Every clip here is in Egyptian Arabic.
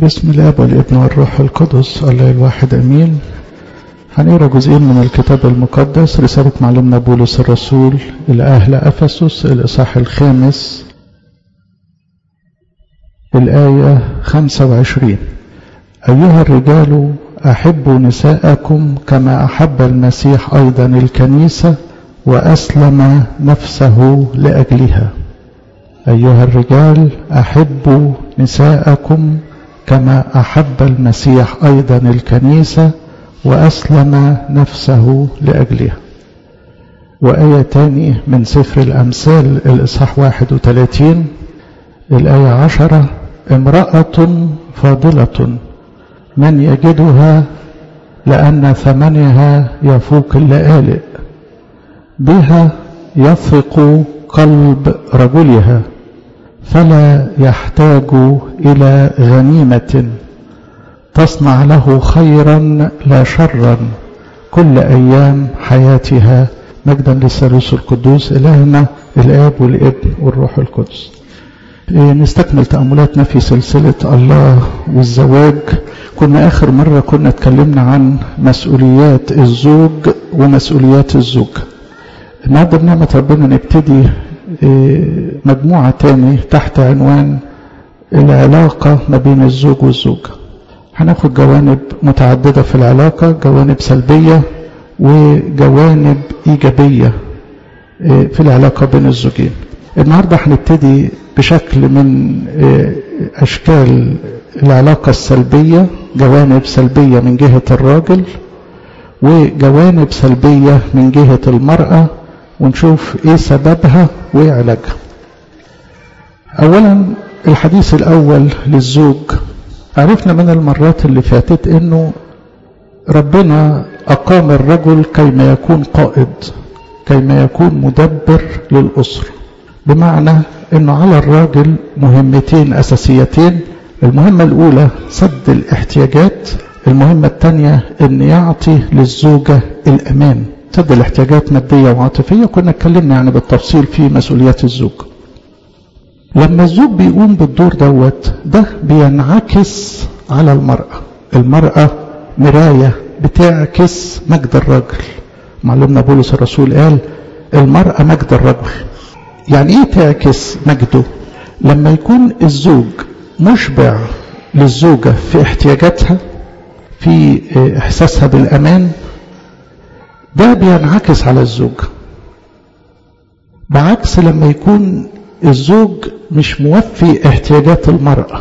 بسم الله والابن والروح القدس الله الواحد امين هنقرا جزئين من الكتاب المقدس رسالة معلمنا بولس الرسول إلى أهل أفسس الإصحاح الخامس الآية 25 أيها الرجال أحبوا نساءكم كما أحب المسيح أيضا الكنيسة وأسلم نفسه لأجلها أيها الرجال أحبوا نساءكم كما أحب المسيح أيضا الكنيسة وأسلم نفسه لأجلها وآية تاني من سفر الأمثال الإصحاح 31 الآية عشرة امرأة فاضلة من يجدها لأن ثمنها يفوق اللآلئ بها يثق قلب رجلها فلا يحتاج إلى غنيمة تصنع له خيرا لا شرا كل أيام حياتها مجدا للثالوث القدوس إلهنا الآب والابن والروح القدس نستكمل تأملاتنا في سلسلة الله والزواج كنا آخر مرة كنا اتكلمنا عن مسؤوليات الزوج ومسؤوليات الزوج النهارده بنعمة ربنا نبتدي مجموعة تاني تحت عنوان العلاقة ما بين الزوج والزوجة هناخد جوانب متعددة في العلاقة جوانب سلبية وجوانب إيجابية في العلاقة بين الزوجين النهاردة هنبتدي بشكل من أشكال العلاقة السلبية جوانب سلبية من جهة الراجل وجوانب سلبية من جهة المرأة ونشوف ايه سببها وايه علاجها اولا الحديث الاول للزوج عرفنا من المرات اللي فاتت انه ربنا اقام الرجل كيما يكون قائد كيما يكون مدبر للاسره بمعنى انه على الراجل مهمتين اساسيتين المهمه الاولى سد الاحتياجات المهمه الثانيه ان يعطي للزوجه الامان سد الاحتياجات مادية وعاطفية كنا اتكلمنا يعني بالتفصيل في مسؤوليات الزوج لما الزوج بيقوم بالدور دوت ده بينعكس على المرأة المرأة مراية بتعكس مجد الرجل معلمنا بولس الرسول قال المرأة مجد الرجل يعني ايه تعكس مجده لما يكون الزوج مشبع للزوجة في احتياجاتها في احساسها بالامان ده بينعكس على الزوج بعكس لما يكون الزوج مش موفي احتياجات المرأة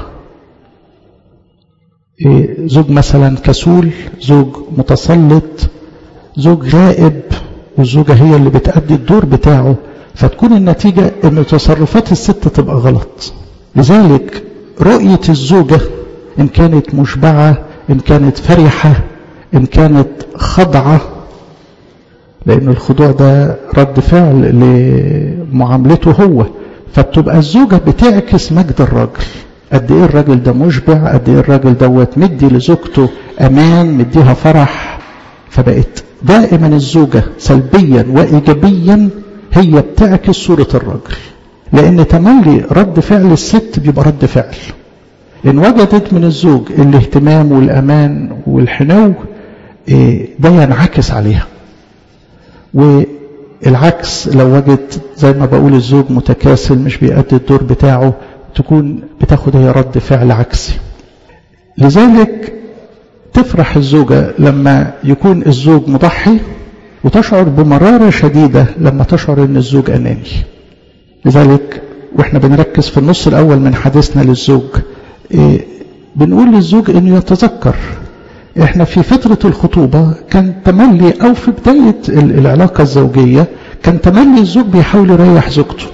زوج مثلا كسول زوج متسلط زوج غائب والزوجة هي اللي بتأدي الدور بتاعه فتكون النتيجة ان تصرفات الست تبقى غلط لذلك رؤية الزوجة ان كانت مشبعة ان كانت فرحة ان كانت خضعة لأن الخضوع ده رد فعل لمعاملته هو فبتبقى الزوجة بتعكس مجد الراجل قد ايه الراجل ده مشبع قد ايه الراجل دوت مدي لزوجته امان مديها فرح فبقت دائما الزوجة سلبيا وايجابيا هي بتعكس صورة الراجل لان تملي رد فعل الست بيبقى رد فعل ان وجدت من الزوج الاهتمام والامان والحنو ده ينعكس عليها والعكس لو وجد زي ما بقول الزوج متكاسل مش بيأدي الدور بتاعه تكون بتاخد هي رد فعل عكسي لذلك تفرح الزوجة لما يكون الزوج مضحي وتشعر بمرارة شديدة لما تشعر ان الزوج اناني لذلك واحنا بنركز في النص الاول من حديثنا للزوج إيه بنقول للزوج انه يتذكر احنا في فترة الخطوبة كان تملي او في بداية العلاقة الزوجية كان تملي الزوج بيحاول يريح زوجته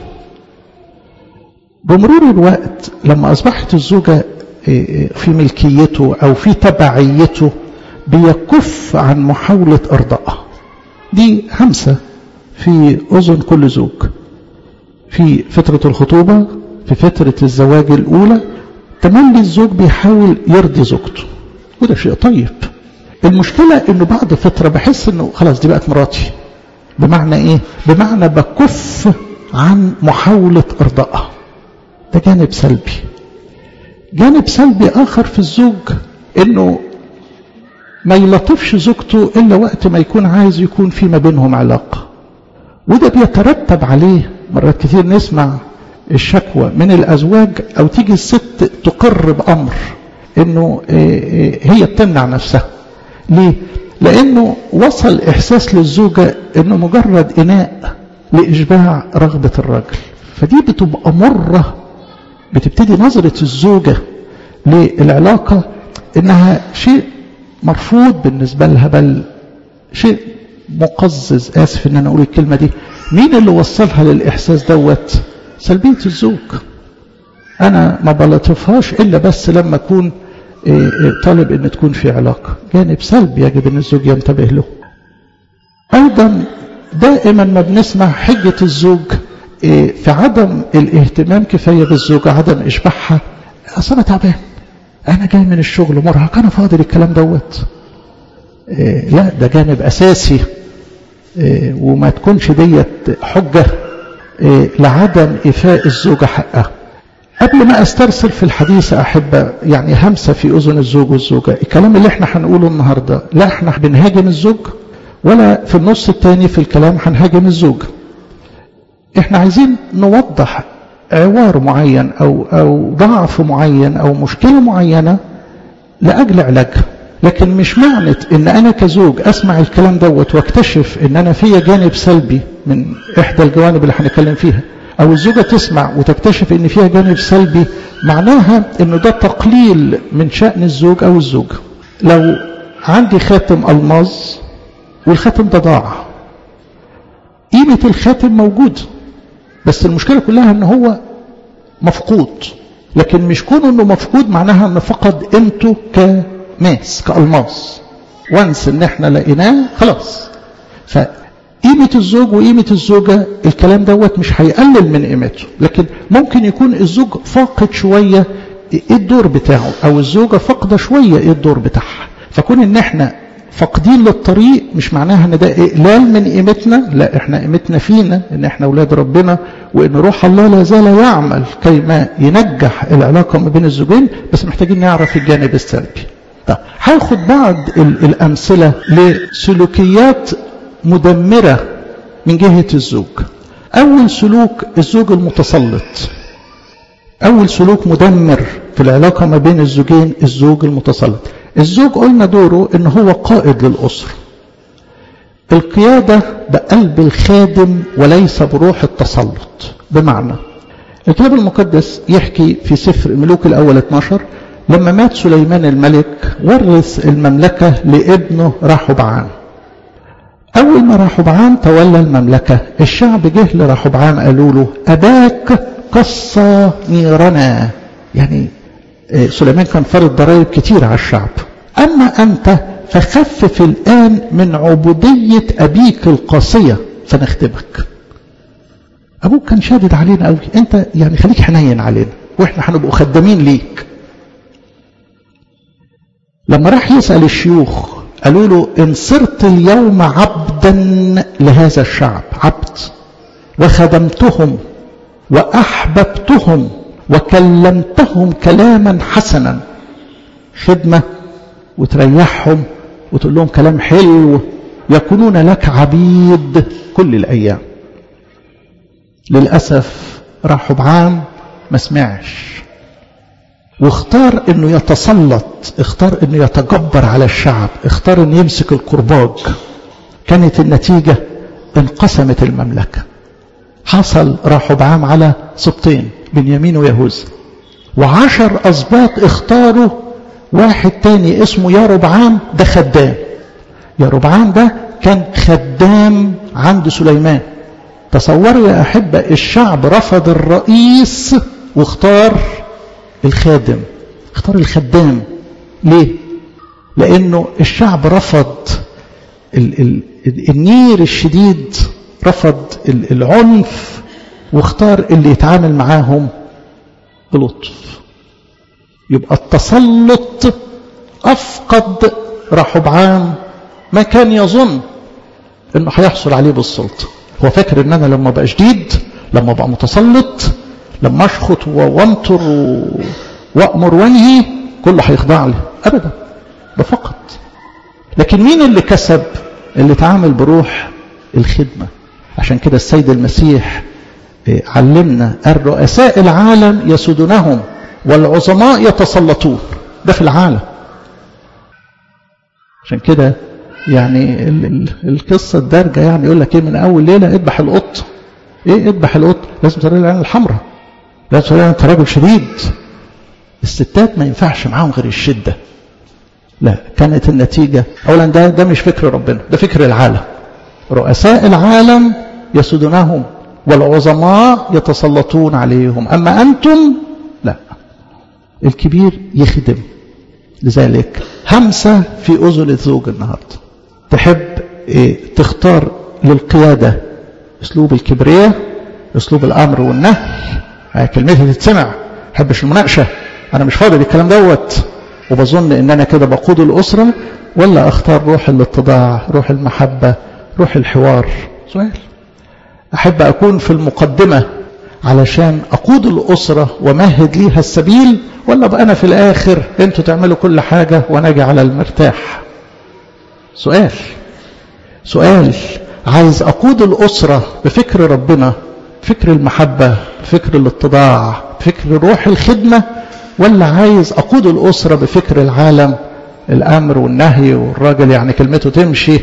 بمرور الوقت لما اصبحت الزوجة في ملكيته او في تبعيته بيكف عن محاولة ارضائها دي همسة في اذن كل زوج في فترة الخطوبة في فترة الزواج الاولى تملي الزوج بيحاول يرضي زوجته وده شيء طيب المشكلة انه بعد فترة بحس انه خلاص دي بقت مراتي بمعنى ايه بمعنى بكف عن محاولة ارضائها ده جانب سلبي جانب سلبي آخر في الزوج إنه ما يلطفش زوجته إلا وقت ما يكون عايز يكون في ما بينهم علاقة وده بيترتب عليه مرات كتير نسمع الشكوى من الأزواج أو تيجي الست تقر بأمر إنه هي بتمنع نفسها ليه؟ لأنه وصل إحساس للزوجة إنه مجرد إناء لإشباع رغبة الرجل فدي بتبقى مرة بتبتدي نظرة الزوجة للعلاقة إنها شيء مرفوض بالنسبة لها بل شيء مقزز آسف إن أنا أقول الكلمة دي مين اللي وصلها للإحساس دوت سلبية الزوج أنا ما بلطفهاش إلا بس لما أكون طالب إن تكون في علاقة جانب سلبي يجب أن الزوج ينتبه له أيضا دائما ما بنسمع حجة الزوج في عدم الاهتمام كفاية بالزوجة عدم إشباعها أصل أنا تعبان أنا جاي من الشغل مرهق أنا فاضي الكلام دوت لا ده جانب أساسي وما تكونش ديت حجة لعدم إيفاء الزوجة حقها قبل ما استرسل في الحديث أحب يعني همسة في أذن الزوج والزوجة الكلام اللي احنا هنقوله النهاردة لا احنا بنهاجم الزوج ولا في النص الثاني في الكلام هنهاجم الزوج احنا عايزين نوضح عوار معين أو, أو ضعف معين أو مشكلة معينة لأجل علاجها لكن مش معنى ان انا كزوج اسمع الكلام دوت واكتشف ان انا فيا جانب سلبي من احدى الجوانب اللي هنتكلم فيها او الزوجة تسمع وتكتشف ان فيها جانب سلبي معناها انه ده تقليل من شأن الزوج او الزوجة لو عندي خاتم الماظ والخاتم ده ضاع قيمة الخاتم موجود بس المشكلة كلها ان هو مفقود لكن مش كونه انه مفقود معناها انه فقد قيمته كماس كالماس وانس ان احنا لقيناه خلاص فقيمة الزوج وقيمة الزوجة الكلام دوت مش هيقلل من قيمته لكن ممكن يكون الزوج فاقد شوية ايه الدور بتاعه او الزوجة فاقدة شوية ايه الدور بتاعها فكون ان احنا فاقدين للطريق مش معناها ان ده اقلال من قيمتنا لا احنا قيمتنا فينا ان احنا اولاد ربنا وان روح الله لا زال يعمل كيما ينجح العلاقه ما بين الزوجين بس محتاجين نعرف الجانب السلبي طيب هاخد بعض الامثله لسلوكيات مدمره من جهه الزوج اول سلوك الزوج المتسلط اول سلوك مدمر في العلاقه ما بين الزوجين الزوج المتسلط الزوج قلنا دوره ان هو قائد للأسرة القيادة بقلب الخادم وليس بروح التسلط بمعنى الكتاب المقدس يحكي في سفر ملوك الأول 12 لما مات سليمان الملك ورث المملكة لابنه رحبعان أول ما رحبعان تولى المملكة الشعب جه لرحبعان قالوا له أباك قصى نيرنا يعني سليمان كان فرض ضرائب كتير على الشعب أما أنت فخفف الآن من عبودية أبيك القاسية فنخدمك أبوك كان شادد علينا قوي أنت يعني خليك حنين علينا وإحنا هنبقوا خدامين ليك لما راح يسأل الشيوخ قالوا له إن صرت اليوم عبدا لهذا الشعب عبد وخدمتهم وأحببتهم وكلمتهم كلاما حسنا خدمة وتريحهم وتقول لهم كلام حلو يكونون لك عبيد كل الأيام للأسف راحوا بعام ما سمعش واختار انه يتسلط اختار انه يتجبر على الشعب اختار انه يمسك الكرباج كانت النتيجة انقسمت المملكة حصل راحوا بعام على سبطين بنيامين ويهوذا وعشر أسباط اختاروا واحد تاني اسمه يا ربعام ده خدام يا ربعام ده كان خدام عند سليمان تصوروا يا أحبة الشعب رفض الرئيس واختار الخادم اختار الخدام ليه لأنه الشعب رفض ال ال النير الشديد رفض العنف واختار اللي يتعامل معاهم بلطف يبقى التسلط أفقد رحبعام ما كان يظن انه هيحصل عليه بالسلطة هو فاكر ان انا لما بقى شديد لما بقى متسلط لما اشخط وانطر وأمر وانهي كله هيخضع لي أبدا ده فقط لكن مين اللي كسب اللي تعامل بروح الخدمة عشان كده السيد المسيح علمنا الرؤساء العالم يسودونهم والعظماء يتسلطون ده في العالم عشان كده يعني ال ال القصة الدارجة يعني يقول لك ايه من اول ليلة اذبح القط ايه اذبح القط لازم ترى العين الحمراء لازم ترى انت راجل شديد الستات ما ينفعش معاهم غير الشدة لا كانت النتيجة اولا ده ده مش فكر ربنا ده فكر العالم رؤساء العالم يسودونهم والعظماء يتسلطون عليهم اما انتم لا الكبير يخدم لذلك همسة في أذن الزوج النهاردة تحب إيه تختار للقيادة أسلوب الكبرياء أسلوب الأمر والنهي كلمتي تتسمع حبش المناقشة أنا مش فاضي بالكلام دوت وبظن إن أنا كده بقود الأسرة ولا أختار روح الاتضاع روح المحبة روح الحوار سؤال أحب أكون في المقدمة علشان أقود الأسرة ومهد ليها السبيل ولا بقى أنا في الآخر أنتوا تعملوا كل حاجة وأنا أجي على المرتاح سؤال سؤال عايز أقود الأسرة بفكر ربنا فكر المحبة فكر الاتضاع فكر روح الخدمة ولا عايز أقود الأسرة بفكر العالم الأمر والنهي والراجل يعني كلمته تمشي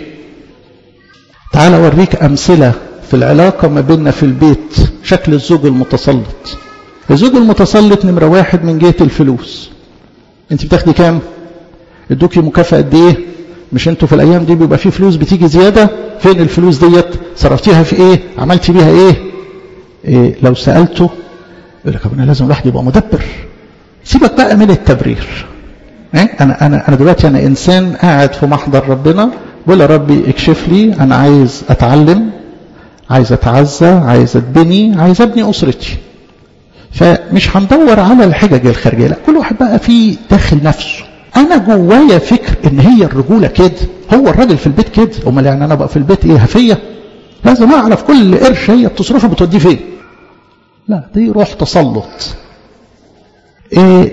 تعال أوريك أمثلة في العلاقة ما بيننا في البيت شكل الزوج المتسلط الزوج المتسلط نمرة واحد من جهة الفلوس انت بتاخدي كام ادوكي مكافأة قد ايه مش انتوا في الايام دي بيبقى في فلوس بتيجي زيادة فين الفلوس ديت صرفتيها في ايه عملتي بيها ايه, إيه لو سألته يقول لك انا لازم الواحد يبقى مدبر سيبك بقى من التبرير إيه؟ انا انا انا دلوقتي انا انسان قاعد في محضر ربنا بقول يا ربي اكشف لي انا عايز اتعلم عايز اتعزى عايز اتبني عايز ابني اسرتي فمش هندور على الحجج الخارجيه لا كل واحد بقى فيه داخل نفسه انا جوايا فكر ان هي الرجوله كده هو الراجل في البيت كده امال يعني انا بقى في البيت ايه هفيه لازم اعرف كل قرش هي بتصرفه بتوديه فين لا دي روح تسلط إيه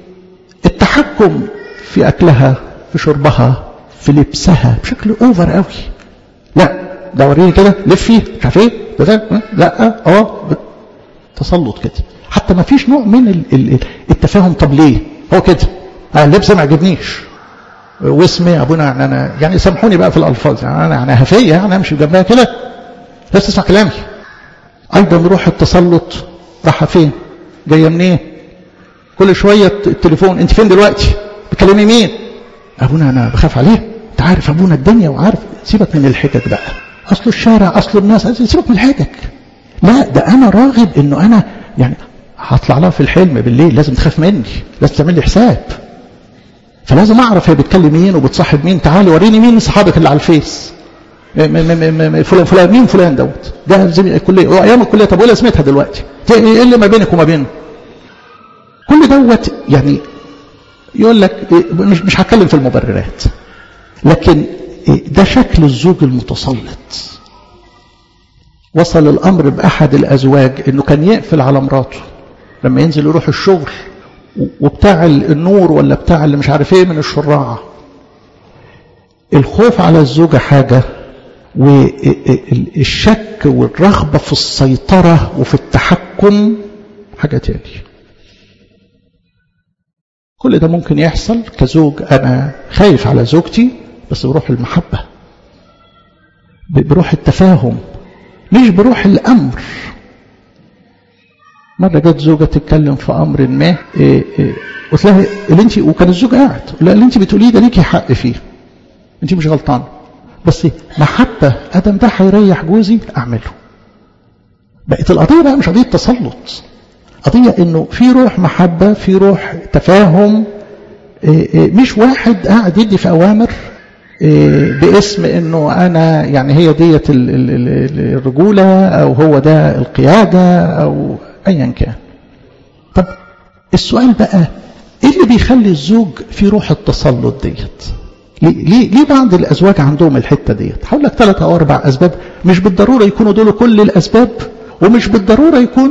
التحكم في اكلها في شربها في لبسها بشكل اوفر قوي لا ده وريني كده لفي مش عارف ايه لا اه تسلط كده حتى ما فيش نوع من التفاهم طب ليه هو كده اللبس ما عجبنيش واسمي ابونا يعني انا يعني سامحوني بقى في الالفاظ يعني انا يعني هفيه يعني امشي جنبها كده بس تسمع كلامي ايضا روح التسلط رايحه فين جايه منين كل شويه التليفون انت فين دلوقتي بتكلمي مين ابونا انا بخاف عليه انت عارف ابونا الدنيا وعارف سيبك من الحجج بقى اصل الشارع اصل الناس سيبك من الحجج لا ده انا راغب انه انا يعني هطلع لها في الحلم بالليل لازم تخاف مني لازم تعمل لي حساب فلازم اعرف هي بتكلم مين وبتصاحب مين تعالي وريني مين صحابك اللي على الفيس فلان فلان مين فلان دوت ده زي الكليه ايام الكليه طب وايه لازمتها دلوقتي ايه اللي ما بينك وما بينه كل دوت يعني يقول لك مش مش هتكلم في المبررات لكن ده شكل الزوج المتسلط وصل الأمر بأحد الأزواج أنه كان يقفل على مراته لما ينزل يروح الشغل وبتاع النور ولا بتاع اللي مش عارف ايه من الشراعة الخوف على الزوجة حاجة والشك والرغبة في السيطرة وفي التحكم حاجة تاني كل ده ممكن يحصل كزوج أنا خايف على زوجتي بس بروح المحبة بروح التفاهم مش بروح الأمر مرة جت زوجة تتكلم في أمر ما إيه إيه قلت لها اللي انت وكان الزوج قاعد لا اللي انت بتقوليه ده ليكي حق فيه انت مش غلطان بس محبة ادم ده هيريح جوزي اعمله بقت القضية بقى مش قضية تسلط قضية انه في روح محبة في روح تفاهم إيه مش واحد قاعد يدي في اوامر باسم انه انا يعني هي ديت الرجولة او هو ده القيادة او ايا كان طب السؤال بقى ايه اللي بيخلي الزوج في روح التسلط ديت ليه, ليه بعض الازواج عندهم الحته ديت هقول لك ثلاث او اربع اسباب مش بالضروره يكونوا دول كل الاسباب ومش بالضروره يكون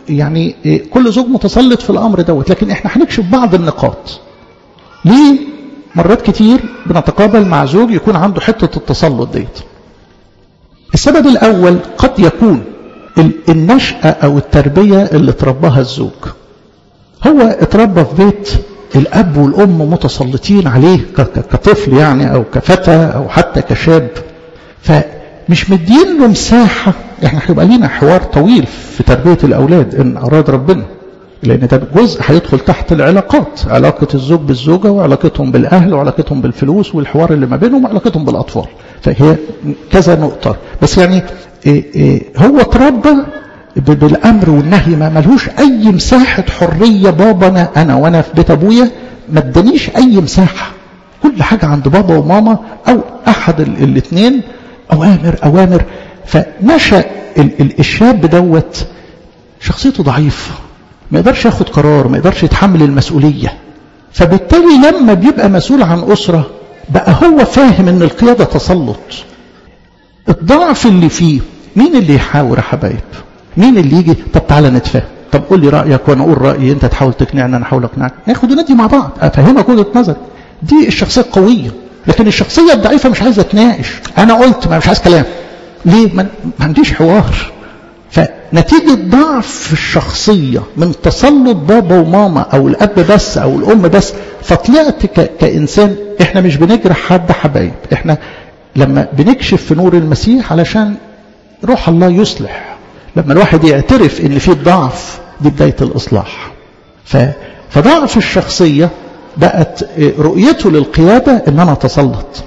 يعني كل زوج متسلط في الامر دوت لكن احنا هنكشف بعض النقاط ليه مرات كتير بنتقابل مع زوج يكون عنده حته التسلط ديت السبب الاول قد يكون النشأة او التربية اللي ترباها الزوج هو اتربى في بيت الاب والام متسلطين عليه كطفل يعني او كفتى او حتى كشاب فمش مدين له مساحه احنا هيبقى لينا حوار طويل في تربيه الاولاد ان اراد ربنا لان ده جزء هيدخل تحت العلاقات علاقه الزوج بالزوجه وعلاقتهم بالاهل وعلاقتهم بالفلوس والحوار اللي ما بينهم وعلاقتهم بالاطفال فهي كذا نقطه بس يعني إيه إيه هو اتربى بالامر والنهي ما ملهوش اي مساحه حريه بابا انا انا وانا في بيت ابويا ما ادانيش اي مساحه كل حاجه عند بابا وماما او احد الاثنين اوامر اوامر فنشا الشاب دوت شخصيته ضعيفه ما يقدرش ياخد قرار ما يقدرش يتحمل المسؤوليه فبالتالي لما بيبقى مسؤول عن اسره بقى هو فاهم ان القياده تسلط الضعف اللي فيه مين اللي يحاور يا حبايب مين اللي يجي طب تعالى نتفاهم طب قول لي رايك وانا اقول رايي انت تحاول تقنعني انا احاول اقنعك ناخد وندي مع بعض افهمك وجهه نظر دي الشخصيه القويه لكن الشخصيه الضعيفه مش عايزه تناقش انا قلت ما مش عايز كلام ليه ما عنديش حوار فنتيجة ضعف الشخصية من تسلط بابا وماما أو الأب بس أو الأم بس فطلعت كإنسان إحنا مش بنجرح حد حبايب إحنا لما بنكشف في نور المسيح علشان روح الله يصلح لما الواحد يعترف ان في ضعف دي بدايه الاصلاح فضعف الشخصيه بقت رؤيته للقياده ان انا اتسلط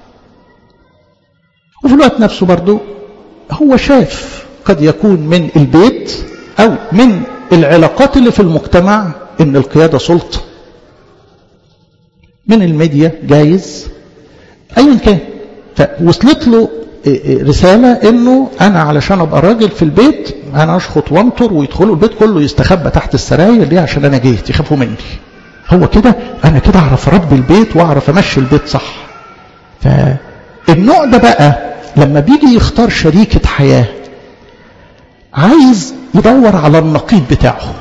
وفي الوقت نفسه برضه هو شاف قد يكون من البيت او من العلاقات اللي في المجتمع ان القياده سلطه من الميديا جايز ايا كان فوصلت له رسالة انه انا علشان ابقى راجل في البيت انا اشخط وانطر ويدخلوا البيت كله يستخبى تحت السراير ليه عشان انا جيت يخافوا مني هو كده انا كده اعرف اربي البيت واعرف امشي البيت صح فالنوع ده بقى لما بيجي يختار شريكة حياة عايز يدور على النقيض بتاعه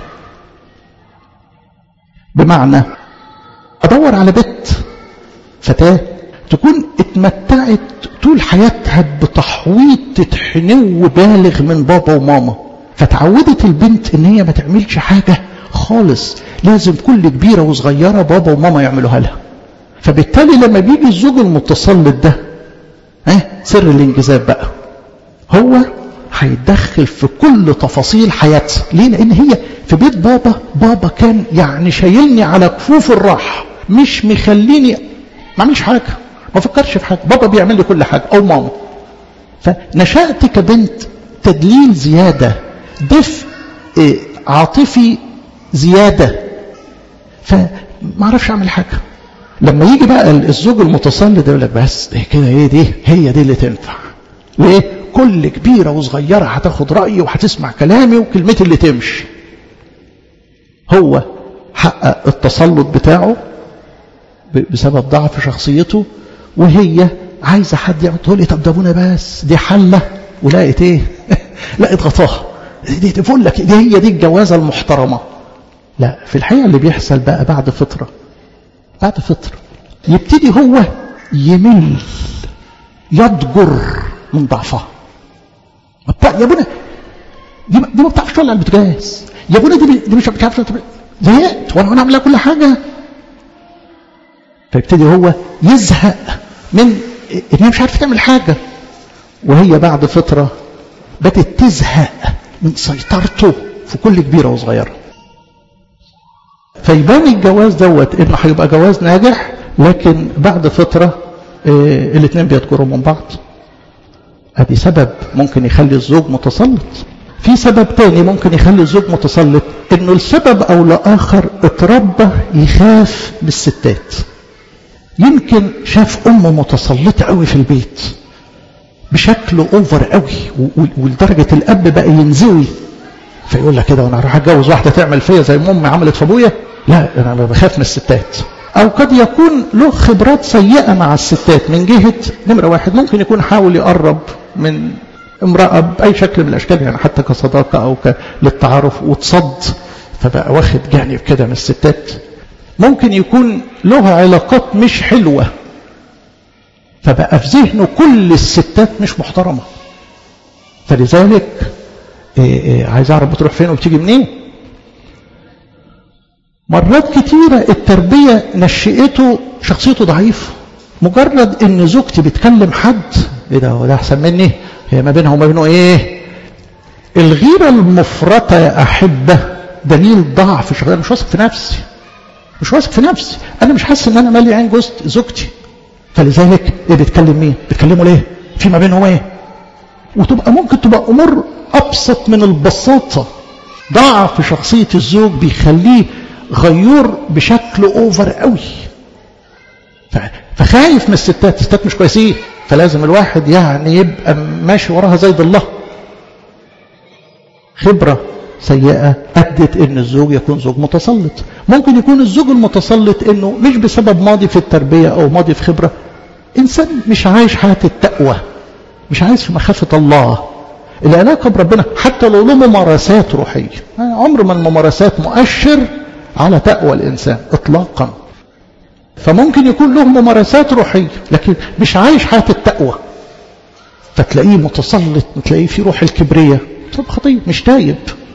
بمعنى ادور على بنت فتاه تكون اتمتعت طول حياتها بتحويط حنو بالغ من بابا وماما فتعودت البنت ان هي ما تعملش حاجه خالص لازم كل كبيره وصغيره بابا وماما يعملوها لها فبالتالي لما بيجي الزوج المتسلط ده ها سر الانجذاب بقى هو هيتدخل في كل تفاصيل حياتها ليه لان هي في بيت بابا بابا كان يعني شايلني على كفوف الراحه مش مخليني ما اعملش حاجه ما فكرش في حاجه بابا بيعمل لي كل حاجه او ماما فنشأت كبنت تدليل زياده دفء عاطفي زياده فما اعرفش اعمل حاجه لما يجي بقى الزوج المتسلط يقول لك بس دي كده ايه دي هي دي اللي تنفع ليه كل كبيره وصغيره هتاخد رايي وهتسمع كلامي وكلمتي اللي تمشي هو حقق التسلط بتاعه بسبب ضعف شخصيته وهي عايزه حد يعمل تقول لي طب ده ابونا بس دي حله ولقيت ايه؟ لقيت غطاها دي تقول لك دي هي دي الجوازه المحترمه لا في الحقيقه اللي بيحصل بقى بعد فتره بعد فتره يبتدي هو يمل يضجر من ضعفها يا ابونا دي دي ما بتعرفش تولع البوتاجاز يا ابونا دي, دي مش بتعرف زهقت وانا انا اعمل لها كل حاجه فيبتدي هو يزهق من ان هي مش عارفه تعمل حاجه وهي بعد فتره بدات تزهق من سيطرته في كل كبيره وصغيره فيبان الجواز دوت انه هيبقى جواز ناجح لكن بعد فتره اه الاثنين بيتجروا من بعض ادي سبب ممكن يخلي الزوج متسلط في سبب تاني ممكن يخلي الزوج متسلط انه السبب او لاخر اتربى يخاف من الستات يمكن شاف ام متسلطه قوي في البيت بشكل اوفر قوي ولدرجه الاب بقى ينزوي فيقول لك كده وانا هروح اتجوز واحده تعمل فيا زي ما امي عملت في ابويا لا انا بخاف من الستات او قد يكون له خبرات سيئه مع الستات من جهه نمره واحد ممكن يكون حاول يقرب من امرأة بأي شكل من الأشكال يعني حتى كصداقة أو ك... للتعارف وتصد فبقى واخد جانب كده من الستات ممكن يكون له علاقات مش حلوة فبقى في ذهنه كل الستات مش محترمة فلذلك إيه إيه عايز أعرف بتروح فين وبتيجي منين مرات كتيرة التربية نشئته شخصيته ضعيفة مجرد ان زوجتي بتكلم حد ايه ده هو ده احسن مني هي ما بينها وما بينه ايه الغيرة المفرطة يا احبة دليل ضعف شغال مش واثق في نفسي مش واثق في نفسي انا مش حاسس ان انا مالي عين جوز زوجتي فلذلك ايه بتكلم مين بتكلموا ليه في ما بينهم ايه وتبقى ممكن تبقى امور ابسط من البساطة ضعف شخصية الزوج بيخليه غيور بشكل اوفر قوي فخايف من الستات الستات مش كويسين فلازم الواحد يعني يبقى ماشي وراها زي الله خبرة سيئة أدت أن الزوج يكون زوج متسلط ممكن يكون الزوج المتسلط أنه مش بسبب ماضي في التربية أو ماضي في خبرة إنسان مش عايش حياة التقوى مش عايش في مخافة الله العلاقة بربنا حتى لو له ممارسات روحية عمر ما الممارسات مؤشر على تقوى الإنسان إطلاقا فممكن يكون له ممارسات روحية لكن مش عايش حياة التقوى فتلاقيه متسلط تلاقيه في روح الكبرية طب خطيب مش تايب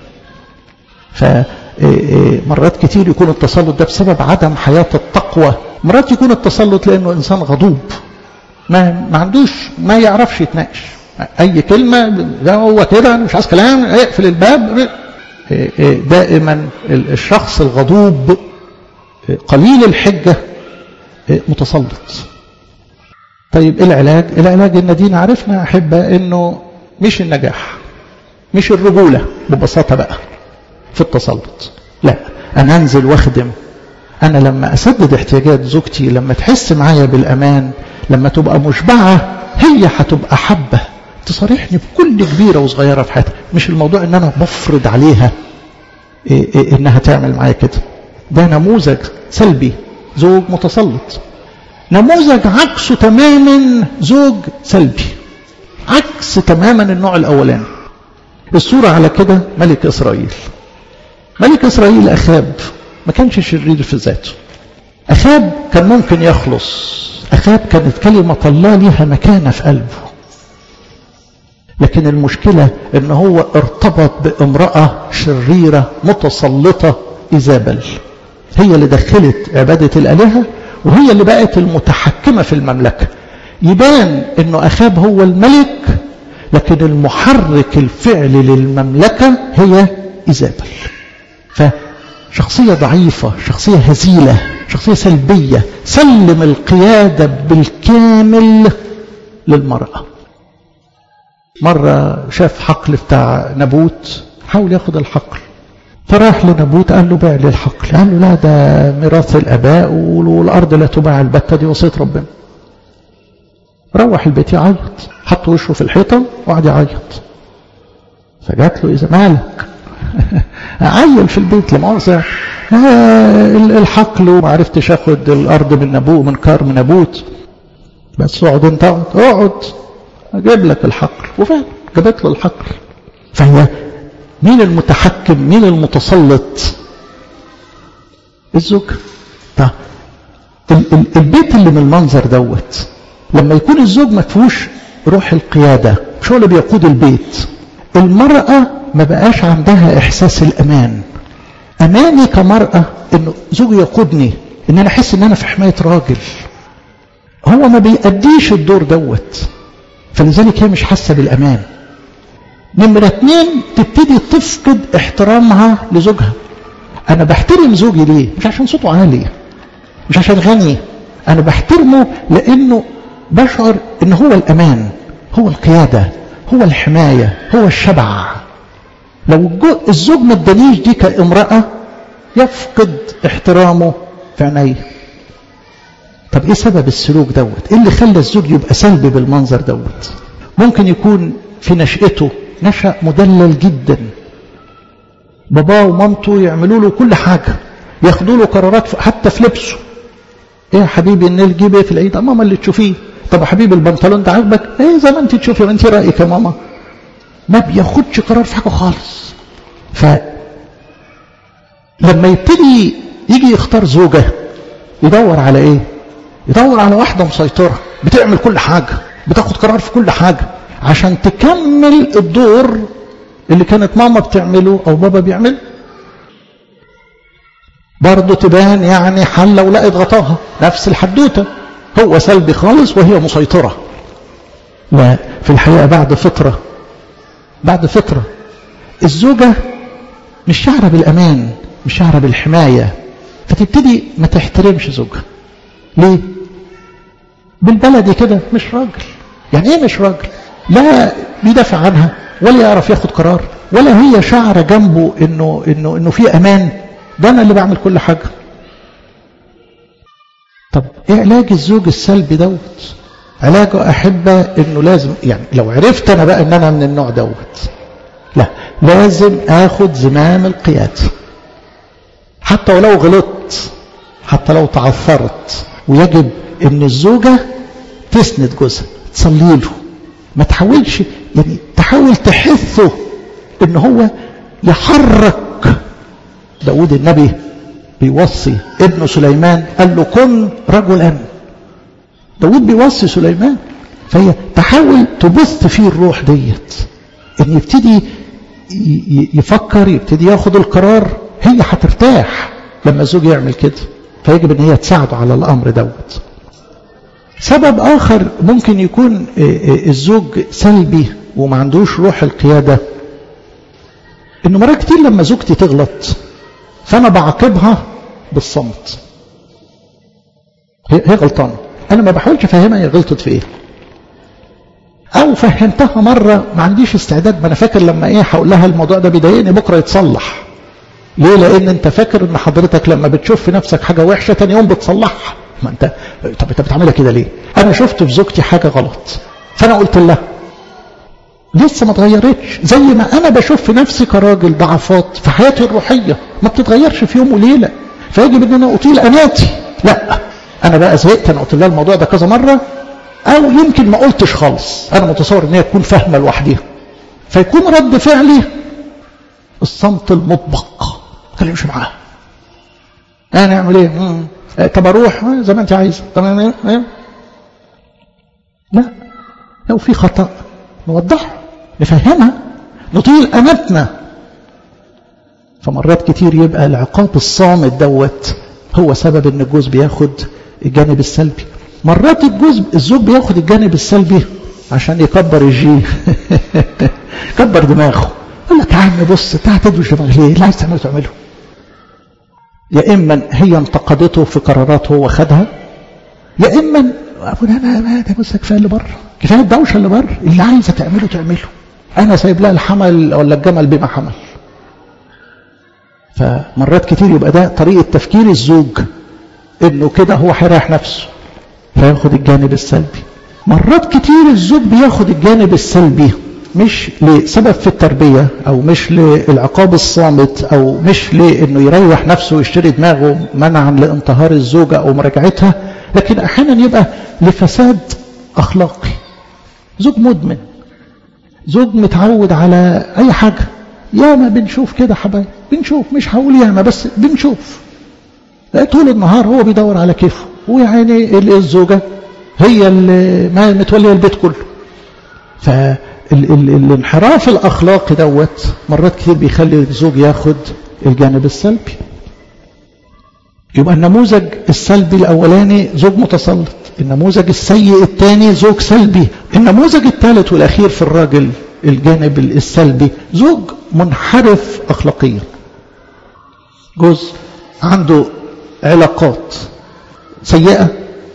فمرات كتير يكون التسلط ده بسبب عدم حياة التقوى مرات يكون التسلط لأنه إنسان غضوب ما, ما عندوش ما يعرفش يتناقش أي كلمة ده هو كده مش عايز كلام اقفل الباب دائما الشخص الغضوب قليل الحجة متسلط طيب ايه العلاج العلاج ان دينا عرفنا احبة انه مش النجاح مش الرجولة ببساطة بقى في التسلط لا انا انزل واخدم انا لما اسدد احتياجات زوجتي لما تحس معايا بالامان لما تبقى مشبعة هي هتبقى حبة تصارحني بكل كبيرة وصغيرة في حياتها مش الموضوع ان انا بفرض عليها إيه إيه انها تعمل معايا كده ده نموذج سلبي زوج متسلط نموذج عكسه تماما زوج سلبي عكس تماما النوع الاولاني الصورة على كده ملك اسرائيل ملك اسرائيل اخاب ما كانش شرير في ذاته اخاب كان ممكن يخلص اخاب كانت كلمة الله ليها مكانة في قلبه لكن المشكلة ان هو ارتبط بامرأة شريرة متسلطة ايزابل هي اللي دخلت عبادة الالهة وهي اللي بقت المتحكمة في المملكة يبان انه اخاب هو الملك لكن المحرك الفعلي للمملكة هي ايزابل فشخصية ضعيفة شخصية هزيلة شخصية سلبية سلم القيادة بالكامل للمرأة مرة شاف حقل بتاع نبوت حاول ياخد الحقل فراح لنبوت قال له بيع لي الحقل قال له لا ده ميراث الاباء والارض لا تباع البتة دي وصية ربنا روح البيت يعيط حط وشه في الحيطة وقعد يعيط فجات له اذا مالك عيل في البيت لمؤاخذة الحقل وما عرفتش اخد الارض من نبوت من كار من نبوت بس اقعد انت اقعد اقعد اجيب لك الحقل وفعلا جابت له الحقل فهي مين المتحكم مين المتسلط الزوج طيب البيت اللي من المنظر دوت لما يكون الزوج ما فيهوش روح القيادة مش هو اللي بيقود البيت المرأة ما بقاش عندها إحساس الأمان أماني كمرأة إنه زوجي يقودني إن أنا أحس إن أنا في حماية راجل هو ما بيأديش الدور دوت فلذلك هي مش حاسة بالأمان نمرة اتنين تبتدي تفقد احترامها لزوجها أنا بحترم زوجي ليه؟ مش عشان صوته عالي مش عشان غني أنا بحترمه لأنه بشعر إن هو الأمان هو القيادة هو الحماية هو الشبع لو الزوج ما ادانيش دي كامرأة يفقد احترامه في عينيه طب ايه سبب السلوك دوت ايه اللي خلى الزوج يبقى سلبي بالمنظر دوت ممكن يكون في نشأته نشأ مدلل جدا باباه ومامته يعملوا له كل حاجة ياخدوا له قرارات حتى في لبسه ايه يا حبيبي النيل جيب ايه في العيد ماما اللي تشوفيه طب يا حبيبي البنطلون ده عاجبك ايه زي ما انت تشوفي انت رايك يا ماما ما بياخدش قرار في حاجة خالص ف لما يبتدي يجي يختار زوجة يدور على ايه يدور على واحدة مسيطرة بتعمل كل حاجة بتاخد قرار في كل حاجة عشان تكمل الدور اللي كانت ماما بتعمله او بابا بيعمله برضه تبان يعني حلة ولقت غطاها نفس الحدوتة هو سلبي خالص وهي مسيطرة لا في الحقيقة بعد فترة بعد فترة الزوجة مش شعرة بالأمان مش شعرة بالحماية فتبتدي ما تحترمش زوجها ليه بالبلدي كده مش راجل يعني ايه مش راجل لا بيدافع عنها ولا يعرف ياخد قرار ولا هي شعرة جنبه انه انه انه في امان ده انا اللي بعمل كل حاجة طب ايه علاج الزوج السلبي دوت علاجه احبه انه لازم يعني لو عرفت انا بقى ان انا من النوع دوت لا لازم اخد زمام القيادة حتى ولو غلطت حتى لو تعثرت ويجب ان الزوجة تسند جوزها تصلي له ما تحاولش يعني تحاول تحثه ان هو يحرك داود النبي بيوصي ابن سليمان قال له كن رجلا داود بيوصي سليمان فهي تحاول تبث فيه الروح ديت ان يبتدي يفكر يبتدي ياخد القرار هي هترتاح لما الزوج يعمل كده فيجب ان هي تساعده على الامر دوت سبب اخر ممكن يكون الزوج سلبي وما عندوش روح القيادة انه مرات كتير لما زوجتي تغلط فانا بعاقبها بالصمت هي غلطانة انا ما بحاولش افهمها هي غلطت في ايه او فهمتها مرة ما عنديش استعداد ما انا فاكر لما ايه هقول لها الموضوع ده بيضايقني بكرة يتصلح ليه لان انت فاكر ان حضرتك لما بتشوف في نفسك حاجة وحشة تاني يوم بتصلحها ما انت طب انت بتعملها كده ليه انا شفت في زوجتي حاجة غلط فانا قلت لها لسه ما اتغيرتش زي ما انا بشوف في نفسي كراجل ضعفات في حياتي الروحية ما بتتغيرش في يوم وليلة فيجب ان انا اطيل اناتي لا انا بقى زهقت انا قلت لها الموضوع ده كذا مرة او يمكن ما قلتش خالص انا متصور ان هي تكون فاهمة لوحدها فيكون رد فعلي الصمت المطبق ما اتكلمش معاها انا اعمل ايه مم. طب اروح زي ما انت عايزه طب انا ايه لا لو في خطا نوضحه نفهمها نطيل امتنا فمرات كتير يبقى العقاب الصامت دوت هو سبب ان الجوز بياخد الجانب السلبي مرات الجوز الزوج بياخد الجانب السلبي عشان يكبر الجي كبر دماغه يقول لك يا عم بص انت هتدوش دماغك ليه اللي عايز تعمله تعمله يا اما هي انتقدته في قرارات هو خدها يا اما ابونا انا ما ده بص كفايه اللي بره كفايه الدوشه اللي بره اللي عايزه تعمله تعمله انا سايب لها الحمل ولا الجمل بما حمل فمرات كتير يبقى ده طريقه تفكير الزوج انه كده هو هيريح نفسه فياخد الجانب السلبي مرات كتير الزوج بياخد الجانب السلبي مش لسبب في التربية أو مش للعقاب الصامت أو مش لأنه يريح نفسه ويشتري دماغه منعا لانتهار الزوجة أو مراجعتها لكن أحيانا يبقى لفساد أخلاقي زوج مدمن زوج متعود على أي حاجة ياما بنشوف كده حبايب بنشوف مش هقول ياما بس بنشوف طول النهار هو بيدور على كيفه ويعني الزوجة هي اللي متولية البيت كله ف ال ال الانحراف الأخلاقي دوت مرات كتير بيخلي الزوج ياخد الجانب السلبي يبقى النموذج السلبي الأولاني زوج متسلط النموذج السيء الثاني زوج سلبي النموذج الثالث والأخير في الراجل الجانب السلبي زوج منحرف أخلاقيا جوز عنده علاقات سيئة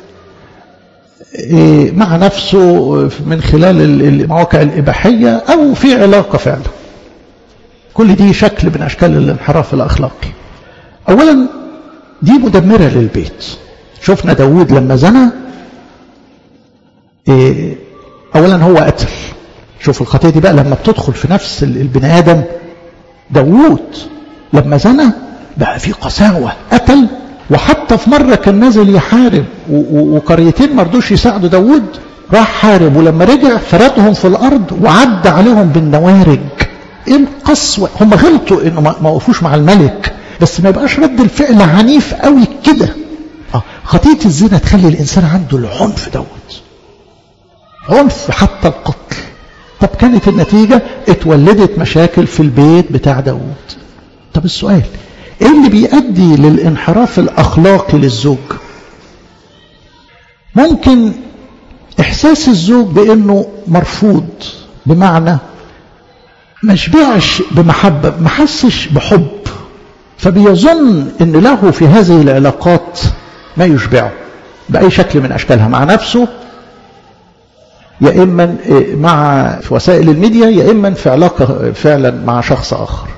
مع نفسه من خلال المواقع الإباحية أو في علاقة فعلا كل دي شكل من أشكال الانحراف الأخلاقي أولا دي مدمرة للبيت شفنا داود لما زنى أولا هو قتل شوف الخطية دي بقى لما بتدخل في نفس البني آدم داود لما زنى بقى في قساوة قتل وحتى في مرة كان نازل يحارب وقريتين ما رضوش يساعدوا داود راح حارب ولما رجع فردهم في الارض وعدى عليهم بالنوارج ايه القسوه هم غلطوا انه ما وقفوش مع الملك بس ما يبقاش رد الفعل عنيف قوي كده اه خطيه الزنا تخلي الانسان عنده العنف دوت عنف حتى القتل طب كانت النتيجه اتولدت مشاكل في البيت بتاع داوود طب السؤال ايه اللي بيؤدي للانحراف الاخلاقي للزوج ممكن احساس الزوج بانه مرفوض بمعنى ما شبعش بمحبه ما حسش بحب فبيظن ان له في هذه العلاقات ما يشبعه باي شكل من اشكالها مع نفسه يا اما مع في وسائل الميديا يا اما في علاقه فعلا مع شخص اخر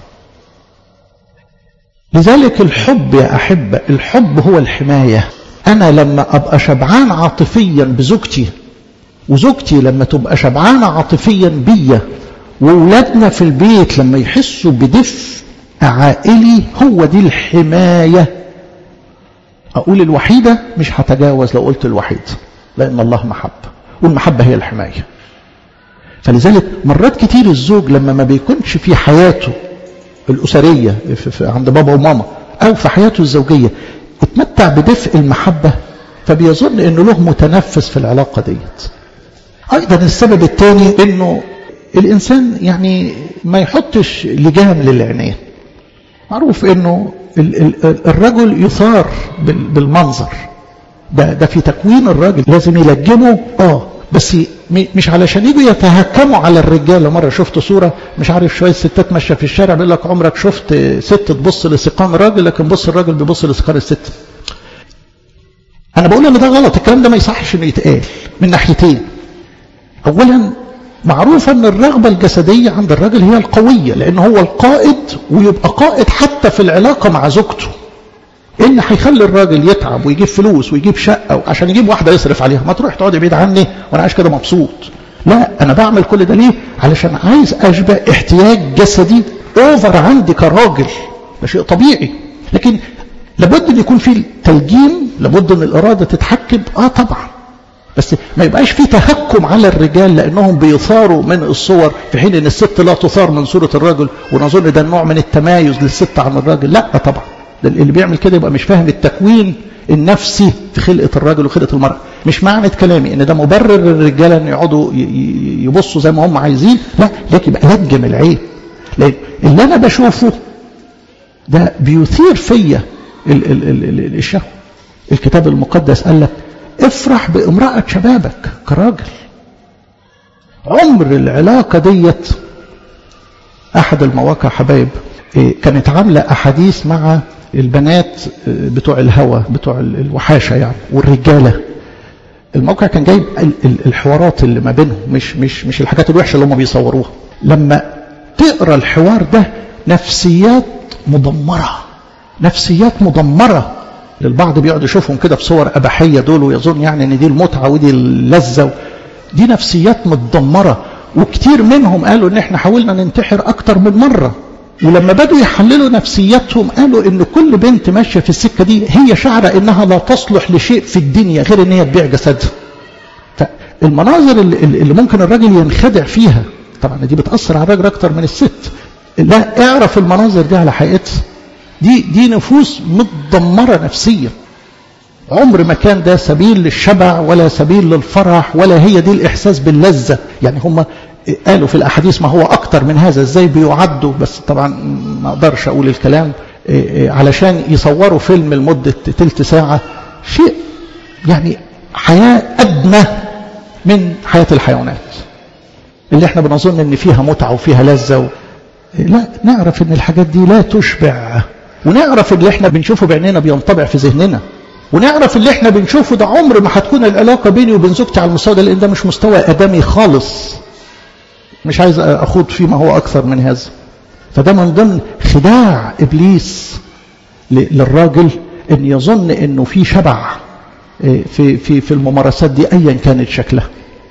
لذلك الحب يا احبه الحب هو الحمايه انا لما ابقى شبعان عاطفيا بزوجتي وزوجتي لما تبقى شبعانه عاطفيا بيا واولادنا في البيت لما يحسوا بدفء عائلي هو دي الحمايه اقول الوحيده مش هتجاوز لو قلت الوحيد لان الله محبه والمحبه هي الحمايه فلذلك مرات كتير الزوج لما ما بيكونش في حياته الاسريه في في عند بابا وماما او في حياته الزوجيه اتمتع بدفء المحبه فبيظن انه له متنفس في العلاقه ديت ايضا السبب الثاني انه الانسان يعني ما يحطش لجام للعينين معروف انه الرجل يثار بالمنظر ده ده في تكوين الراجل لازم يلجمه اه بس مش علشان يجوا يتهكموا على الرجاله مره شفت صوره مش عارف شويه ستات ماشيه في الشارع بيقول لك عمرك شفت ست تبص لسقام راجل لكن بص الراجل بيبص لسقام الست انا بقول ان ده غلط الكلام ده ما يصحش انه يتقال من ناحيتين اولا معروف ان الرغبه الجسديه عند الراجل هي القويه لان هو القائد ويبقى قائد حتى في العلاقه مع زوجته ان هيخلي الراجل يتعب ويجيب فلوس ويجيب شقه عشان يجيب واحده يصرف عليها ما تروح تقعدي بعيد عني وانا عايش كده مبسوط لا انا بعمل كل ده ليه علشان عايز اشبع احتياج جسدي اوفر عندي كراجل ده شيء طبيعي لكن لابد ان يكون في تلجيم لابد ان الاراده تتحكم اه طبعا بس ما يبقاش في تهكم على الرجال لانهم بيثاروا من الصور في حين ان الست لا تثار من صوره الرجل ونظن ده نوع من التمايز للست عن الراجل لا طبعا ده اللي بيعمل كده يبقى مش فاهم التكوين النفسي في خلقه الراجل وخلقه المراه مش معنى كلامي ان ده مبرر للرجاله ان يقعدوا يبصوا زي ما هم عايزين لا لكن يبقى لجم العين لان اللي انا بشوفه ده بيثير فيا الشهوه الكتاب المقدس قال لك افرح بامرأة شبابك كراجل عمر العلاقة ديت أحد المواقع حبايب كانت عاملة أحاديث مع البنات بتوع الهوى بتوع الوحاشة يعني والرجالة الموقع كان جايب الحوارات اللي ما بينهم مش مش مش الحاجات الوحشة اللي هم بيصوروها لما تقرا الحوار ده نفسيات مدمرة نفسيات مدمرة للبعض بيقعد يشوفهم كده في صور أباحية دول ويظن يعني ان دي المتعة ودي اللذة دي نفسيات متدمرة وكتير منهم قالوا ان احنا حاولنا ننتحر اكتر من مرة ولما بدوا يحللوا نفسياتهم قالوا ان كل بنت ماشية في السكة دي هي شعرة انها لا تصلح لشيء في الدنيا غير ان هي تبيع جسدها فالمناظر اللي, اللي ممكن الراجل ينخدع فيها طبعا دي بتأثر على الراجل اكتر من الست لا اعرف المناظر دي على حقيقتها دي دي نفوس متدمره نفسيا عمر ما كان ده سبيل للشبع ولا سبيل للفرح ولا هي دي الاحساس باللذه يعني هم قالوا في الاحاديث ما هو اكتر من هذا ازاي بيعدوا بس طبعا ما اقدرش اقول الكلام علشان يصوروا فيلم لمده تلت ساعه شيء يعني حياه ادنى من حياه الحيوانات اللي احنا بنظن ان فيها متعه وفيها لذه و... لا نعرف ان الحاجات دي لا تشبع ونعرف اللي احنا بنشوفه بعينينا بينطبع في ذهننا ونعرف اللي احنا بنشوفه ده عمر ما هتكون العلاقة بيني وبين زوجتي على المستوى ده لان ده مش مستوى ادمي خالص مش عايز اخوض فيما هو اكثر من هذا فده من ضمن خداع ابليس للراجل ان يظن انه في شبع في في في الممارسات دي ايا كانت شكلها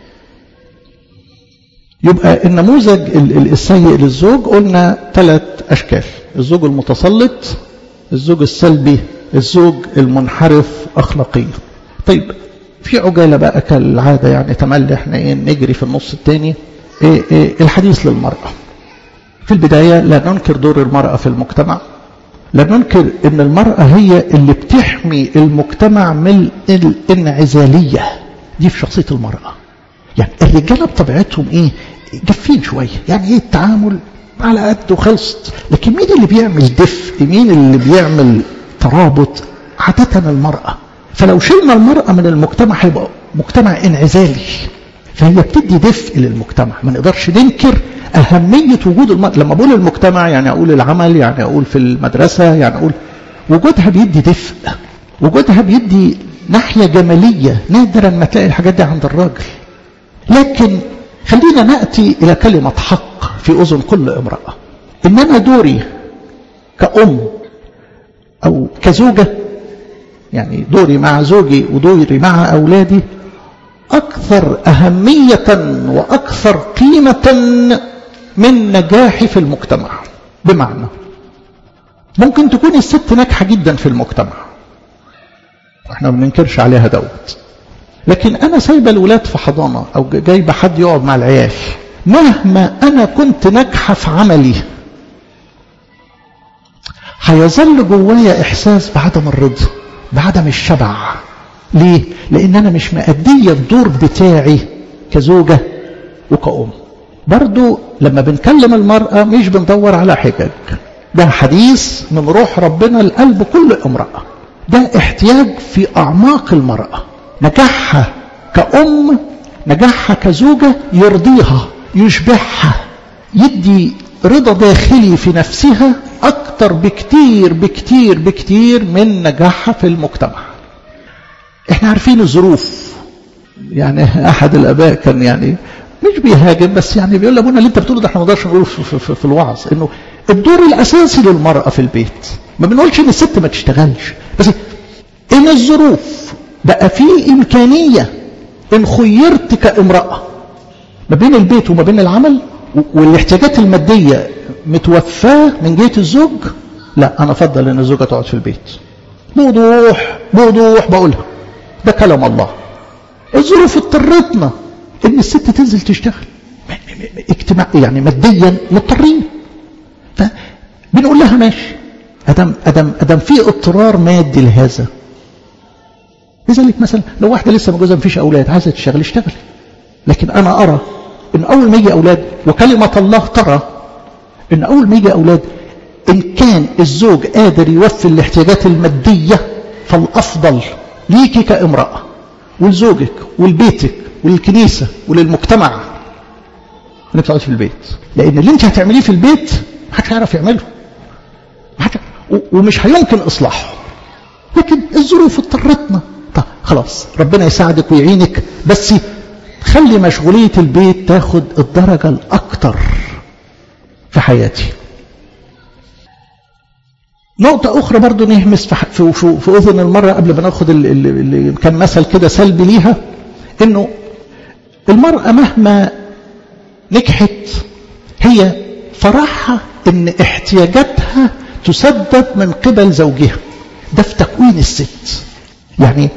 يبقى النموذج السيء للزوج قلنا ثلاث أشكال الزوج المتسلط الزوج السلبي الزوج المنحرف أخلاقيا طيب في عجالة بقى كالعادة يعني تملي احنا ايه نجري في النص التاني إيه إيه الحديث للمرأة في البداية لا ننكر دور المرأة في المجتمع لا ننكر ان المرأة هي اللي بتحمي المجتمع من الانعزالية دي في شخصية المرأة يعني الرجالة بطبيعتهم ايه جافين شوية يعني ايه التعامل على قد وخلصت لكن مين اللي بيعمل دفء مين اللي بيعمل ترابط عادة المرأة فلو شلنا المرأة من المجتمع هيبقى مجتمع انعزالي فهي بتدي دفء للمجتمع ما نقدرش ننكر أهمية وجود المرأة لما بقول المجتمع يعني أقول العمل يعني أقول في المدرسة يعني أقول وجودها بيدي دفء وجودها بيدي ناحية جمالية نادرا ما تلاقي الحاجات دي عند الراجل لكن خلينا نأتي إلى كلمة حق في أذن كل امرأة إن أنا دوري كأم أو كزوجة يعني دوري مع زوجي ودوري مع أولادي أكثر أهمية وأكثر قيمة من نجاحي في المجتمع بمعنى ممكن تكون الست ناجحة جدا في المجتمع احنا ما بننكرش عليها دوت لكن انا سايبه الولاد في حضانه او جايبه حد يقعد مع العيال مهما انا كنت ناجحه في عملي هيظل جوايا احساس بعدم الرضا بعدم الشبع ليه لان انا مش مأدية الدور بتاعي كزوجة وكأم برضو لما بنكلم المرأة مش بندور على حجج ده حديث من روح ربنا لقلب كل امرأة ده احتياج في اعماق المرأة نجاحها كأم نجاحها كزوجة يرضيها يشبعها يدي رضا داخلي في نفسها أكتر بكتير بكتير بكتير من نجاحها في المجتمع احنا عارفين الظروف يعني أحد الآباء كان يعني مش بيهاجم بس يعني بيقول لابونا اللي انت بتقوله ده احنا ما نقدرش نقوله في, في, في الوعظ انه الدور الاساسي للمراه في البيت ما بنقولش ان الست ما تشتغلش بس ان الظروف بقى في إمكانية إن خيرت كامرأة ما بين البيت وما بين العمل والاحتياجات المادية متوفاة من جهة الزوج لا أنا أفضل أن الزوجة تقعد في البيت بوضوح بوضوح بقولها ده كلام الله الظروف اضطرتنا ان الست تنزل تشتغل اجتماع يعني ماديا مضطرين فبنقول لها ماشي ادم ادم ادم في اضطرار مادي لهذا لذلك مثلا لو واحده لسه متجوزه مفيش اولاد عايزه تشتغل اشتغل لكن انا ارى ان اول ما يجي اولاد وكلمه الله ترى ان اول ما يجي اولاد ان كان الزوج قادر يوفي الاحتياجات الماديه فالافضل ليكي كامراه ولزوجك ولبيتك وللكنيسه وللمجتمع انك تقعدي في البيت لان اللي انت هتعمليه في البيت محدش هيعرف يعمله ومش هيمكن اصلاحه لكن الظروف اضطرتنا طب خلاص ربنا يساعدك ويعينك بس خلي مشغولية البيت تاخد الدرجة الأكتر في حياتي نقطة أخرى برضو نهمس في, في, في أذن المرة قبل ما ناخد اللي كان مثل كده سلبي ليها إنه المرأة مهما نجحت هي فرحها إن احتياجاتها تسدد من قبل زوجها ده في تكوين الست يعني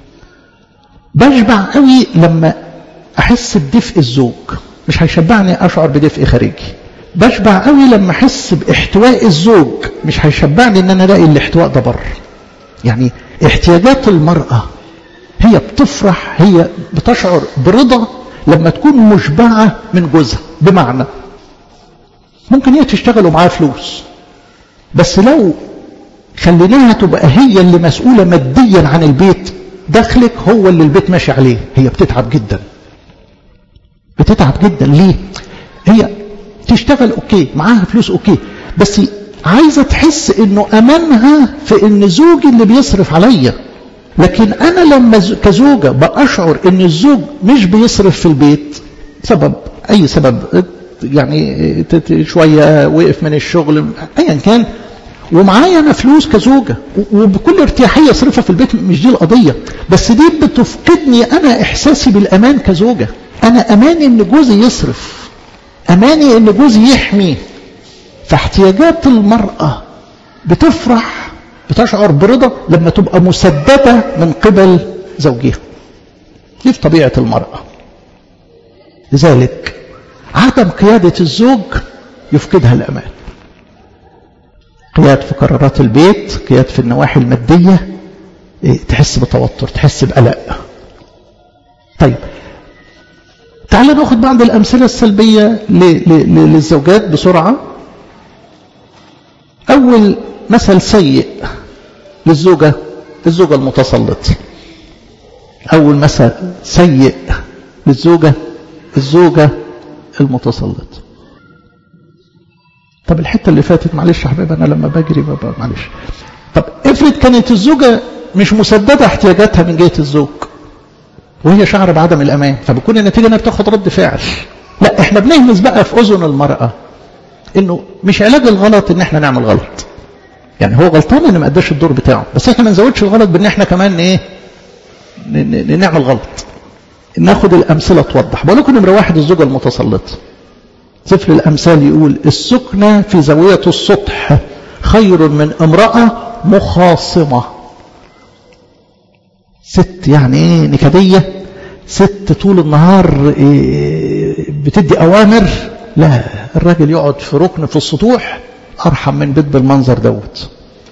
بشبع قوي لما احس بدفء الزوج مش هيشبعني اشعر بدفء خارجي بشبع قوي لما احس باحتواء الزوج مش هيشبعني ان انا الاقي الاحتواء ده بره يعني احتياجات المراه هي بتفرح هي بتشعر برضا لما تكون مشبعه من جوزها بمعنى ممكن هي تشتغل ومعاها فلوس بس لو خليناها تبقى هي اللي مسؤولة ماديا عن البيت دخلك هو اللي البيت ماشي عليه هي بتتعب جدا بتتعب جدا ليه هي تشتغل اوكي معاها فلوس اوكي بس عايزة تحس انه امانها في ان زوجي اللي بيصرف عليا لكن انا لما كزوجة بأشعر ان الزوج مش بيصرف في البيت سبب اي سبب يعني شوية وقف من الشغل ايا كان ومعايا انا فلوس كزوجة وبكل ارتياحية اصرفها في البيت مش دي القضية بس دي بتفقدني انا احساسي بالامان كزوجة انا اماني ان جوزي يصرف اماني ان جوزي يحمي فاحتياجات المرأة بتفرح بتشعر برضا لما تبقى مسددة من قبل زوجها دي في طبيعة المرأة لذلك عدم قيادة الزوج يفقدها الأمان قياد في قرارات البيت قياد في النواحي المادية تحس بتوتر تحس بقلق طيب تعال ناخد بعض الأمثلة السلبية للزوجات بسرعة أول مثل سيء للزوجة الزوجة المتسلطة أول مثل سيء للزوجة الزوجة المتسلطة طب الحتة اللي فاتت معلش يا حبيبي أنا لما بجري بابا معلش طب افرض كانت الزوجة مش مسددة احتياجاتها من جهة الزوج وهي شعر بعدم الأمان فبكون النتيجة انها بتاخد رد فعل لا احنا بنهمس بقى في أذن المرأة انه مش علاج الغلط ان احنا نعمل غلط يعني هو غلطان ان ما اداش الدور بتاعه بس احنا ما نزودش الغلط بان احنا كمان ايه نعمل غلط ناخد الامثله توضح بقول لكم نمره واحد الزوجه المتسلطه سفر الامثال يقول السكنه في زاويه السطح خير من امراه مخاصمه ست يعني ايه نكديه ست طول النهار إيه بتدي اوامر لا الراجل يقعد في ركن في السطوح ارحم من بيت بالمنظر دوت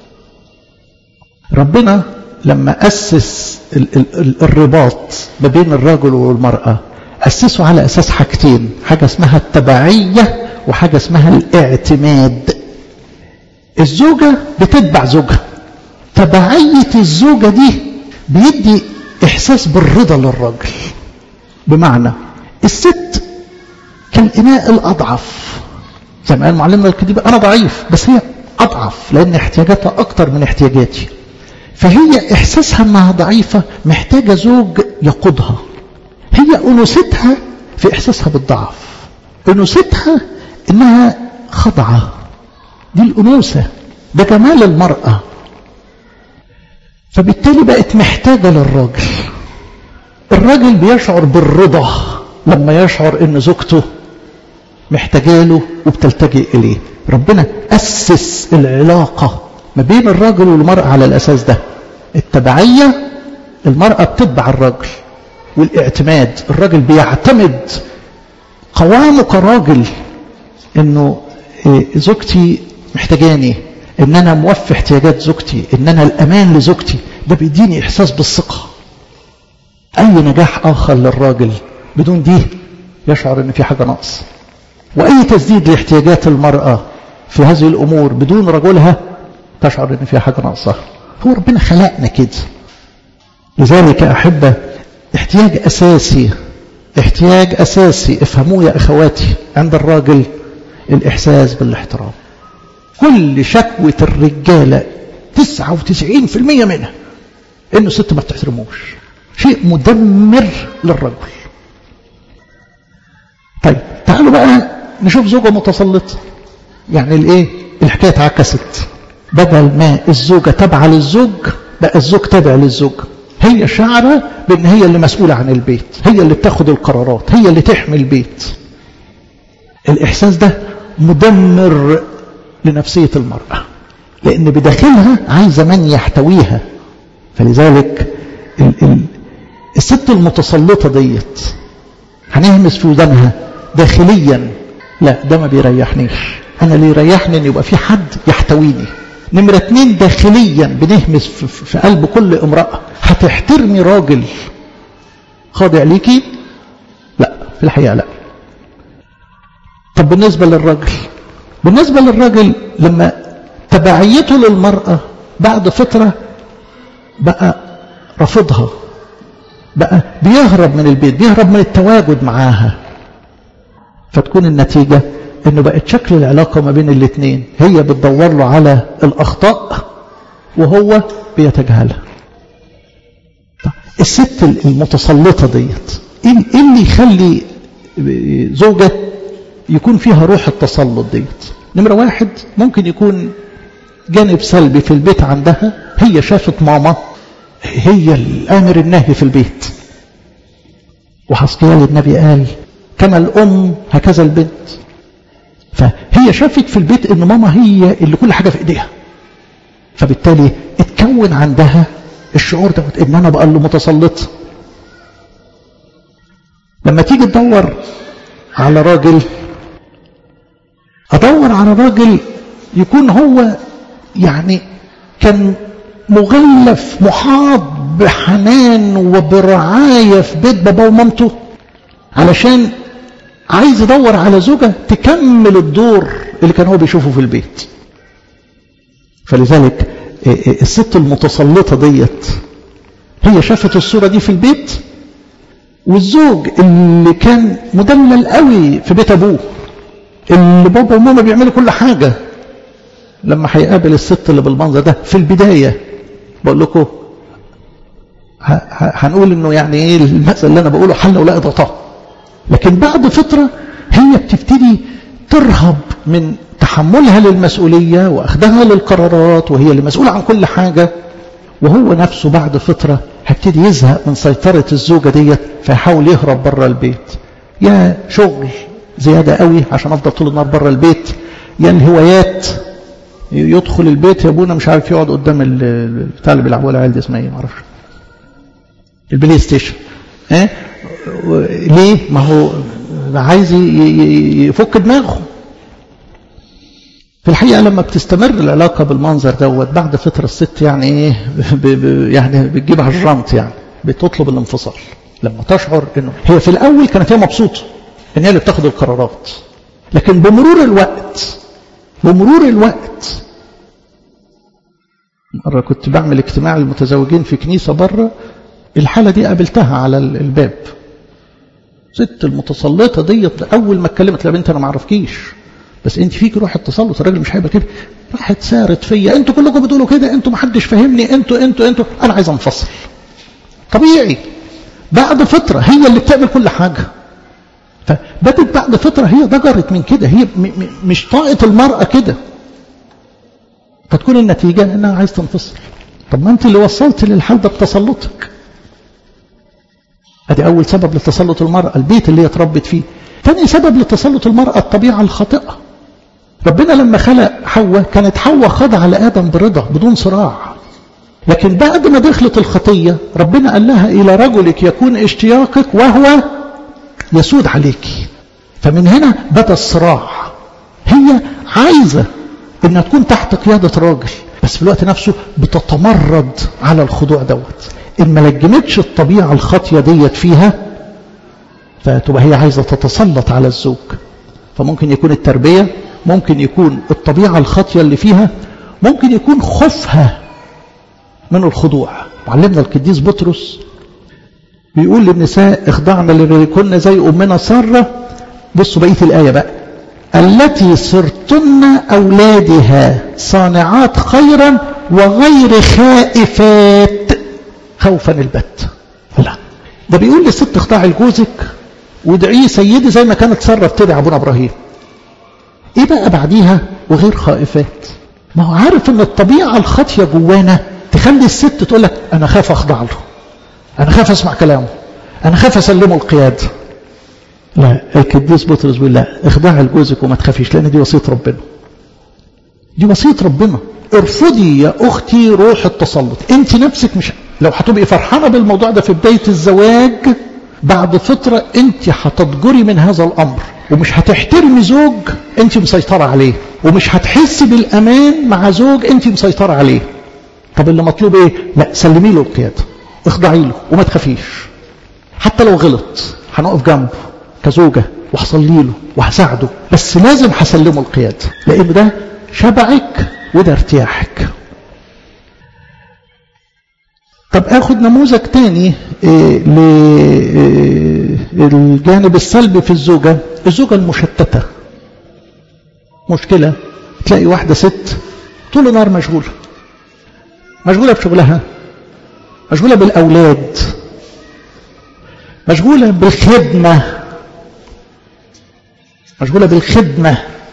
ربنا لما اسس ال ال الرباط ما بين الرجل والمراه اسسه على اساس حاجتين حاجه اسمها التبعيه وحاجه اسمها الاعتماد الزوجه بتتبع زوجها تبعيه الزوجه دي بيدي احساس بالرضا للراجل بمعنى الست كالإناء الأضعف زي ما قال معلمنا الكتيبة أنا ضعيف بس هي أضعف لأن احتياجاتها أكتر من احتياجاتي فهي إحساسها أنها ضعيفة محتاجة زوج يقودها هي أنوثتها في إحساسها بالضعف أنوثتها إنها خضعة دي الأنوثة ده جمال المرأة فبالتالي بقت محتاجة للراجل الراجل بيشعر بالرضا لما يشعر ان زوجته محتاجه له وبتلتجئ اليه ربنا اسس العلاقه ما بين الراجل والمراه على الاساس ده التبعيه المراه بتتبع الراجل والاعتماد الراجل بيعتمد قوامه كراجل انه زوجتي محتاجاني ان انا موفي احتياجات زوجتي ان انا الامان لزوجتي ده بيديني احساس بالثقه اي نجاح اخر للراجل بدون دي يشعر ان في حاجه ناقص واي تسديد لاحتياجات المراه في هذه الامور بدون رجلها تشعر ان في حاجه ناقصه هو ربنا خلقنا كده لذلك احبه احتياج اساسي احتياج اساسي افهموه يا اخواتي عند الراجل الاحساس بالاحترام كل شكوة الرجالة 99% منها انه الست ما بتحترموش شيء مدمر للرجل طيب تعالوا بقى نشوف زوجة متسلطة يعني الايه الحكاية اتعكست بدل ما الزوجة تابعة للزوج بقى الزوج تابع للزوج هي شعرة بان هي اللي مسؤولة عن البيت هي اللي بتاخد القرارات هي اللي تحمي البيت الاحساس ده مدمر لنفسية المرأة لأن بداخلها عايزة من يحتويها فلذلك ال ال الست المتسلطة ديت هنهمس في ودانها داخليا لا ده ما بيريحنيش أنا اللي يريحني أن يبقى في حد يحتويني نمرة اتنين داخليا بنهمس في, في قلب كل امرأة هتحترمي راجل خاضع ليكي لا في الحقيقة لا طب بالنسبة للراجل بالنسبة للراجل لما تبعيته للمرأة بعد فترة بقى رفضها بقى بيهرب من البيت بيهرب من التواجد معاها فتكون النتيجة انه بقت شكل العلاقة ما بين الاثنين هي بتدور له على الاخطاء وهو بيتجاهلها الست المتسلطة ديت ايه اللي يخلي زوجة يكون فيها روح التسلط ديت نمرة واحد ممكن يكون جانب سلبي في البيت عندها هي شافت ماما هي الامر الناهي في البيت وحسقيال النبي قال كما الام هكذا البنت فهي شافت في البيت ان ماما هي اللي كل حاجه في ايديها فبالتالي اتكون عندها الشعور ده ان انا بقى له متسلط لما تيجي تدور على راجل ادور على راجل يكون هو يعني كان مغلف محاط بحنان وبرعاية في بيت باباه ومامته علشان عايز يدور على زوجة تكمل الدور اللي كان هو بيشوفه في البيت فلذلك الست المتسلطة ديت هي شافت الصورة دي في البيت والزوج اللي كان مدلل قوي في بيت ابوه اللي بابا وماما بيعملوا كل حاجة لما هيقابل الست اللي بالمنظر ده في البداية بقول لكم هنقول انه يعني ايه المثل اللي انا بقوله حل ولا اضغطاه لكن بعد فترة هي بتبتدي ترهب من تحملها للمسؤولية واخدها للقرارات وهي اللي مسؤولة عن كل حاجة وهو نفسه بعد فترة هيبتدي يزهق من سيطرة الزوجة ديت فيحاول يهرب بره البيت يا شغل زيادة قوي عشان افضل طول النهار بره البيت يا الهوايات يدخل البيت يا ابونا مش عارف يقعد قدام بتاع اللي بيلعبوا العيال دي اسمها ايه معرفش البلاي ستيشن ها ليه ما هو عايز يفك دماغه في الحقيقة لما بتستمر العلاقة بالمنظر دوت بعد فترة الست يعني ايه ب ب يعني بتجيبها الجنط يعني بتطلب الانفصال لما تشعر انه هي في الاول كانت هي مبسوطة ان هي اللي بتاخد القرارات لكن بمرور الوقت بمرور الوقت مرة كنت بعمل اجتماع للمتزوجين في كنيسة بره الحالة دي قابلتها على الباب ست المتسلطة ديت أول ما اتكلمت لا بنت أنا ما اعرفكيش بس انت فيك روح التسلط الراجل مش هيبقى كده راحت سارت فيا انتوا كلكم بتقولوا كده انتوا ما حدش فاهمني انتوا انتوا انتوا انا عايز انفصل طبيعي بعد فترة هي اللي بتعمل كل حاجة فبدت بعد فترة هي ضجرت من كده هي مش طاقة المرأة كده فتكون النتيجة انها عايز تنفصل طب ما انت اللي وصلت للحال ده بتسلطك ادي اول سبب لتسلط المرأة البيت اللي هي اتربت فيه ثاني سبب لتسلط المرأة الطبيعة الخاطئة ربنا لما خلق حواء كانت حواء خاضعة لآدم برضا بدون صراع لكن بعد ما دخلت الخطية ربنا قال لها إلى رجلك يكون اشتياقك وهو يسود عليك فمن هنا بدا الصراع هي عايزة انها تكون تحت قيادة راجل بس في الوقت نفسه بتتمرد على الخضوع دوت ان ما لجمتش الطبيعة الخاطية ديت فيها فتبقى هي عايزة تتسلط على الزوج فممكن يكون التربية ممكن يكون الطبيعة الخاطية اللي فيها ممكن يكون خوفها من الخضوع معلمنا القديس بطرس بيقول للنساء اخضعنا لرجلكن زي أمنا سارة بصوا بقية الآية بقى التي صرتن أولادها صانعات خيرا وغير خائفات خوفا البت لا ده بيقول للست اخضعي لجوزك وادعيه سيدي زي ما كانت سارة بتدعي ابونا ابراهيم ايه بقى بعديها وغير خائفات ما هو عارف ان الطبيعة الخاطية جوانا تخلي الست تقول لك انا خاف اخضع له انا خاف اسمع كلامه انا خاف اسلمه القيادة لا القديس بطرس بيقول لا اخضعي لجوزك وما تخافيش لان دي وصية ربنا دي وصية ربنا ارفضي يا اختي روح التسلط انت نفسك مش لو هتبقي فرحانة بالموضوع ده في بداية الزواج بعد فترة انت هتضجري من هذا الامر ومش هتحترمي زوج انت مسيطرة عليه ومش هتحسي بالامان مع زوج انت مسيطرة عليه طب اللي مطلوب ايه لا سلمي له القيادة اخضعي له وما تخافيش حتى لو غلط هنقف جنبه كزوجة وهصلي له وهساعده بس لازم هسلمه القيادة لان ده شبعك وده ارتياحك طب اخد نموذج تاني إيه للجانب السلبي في الزوجة الزوجة المشتتة مشكلة تلاقي واحدة ست طول النهار مشغولة مشغولة بشغلها مشغولة بالأولاد مشغولة بالخدمة مشغولة بالخدمة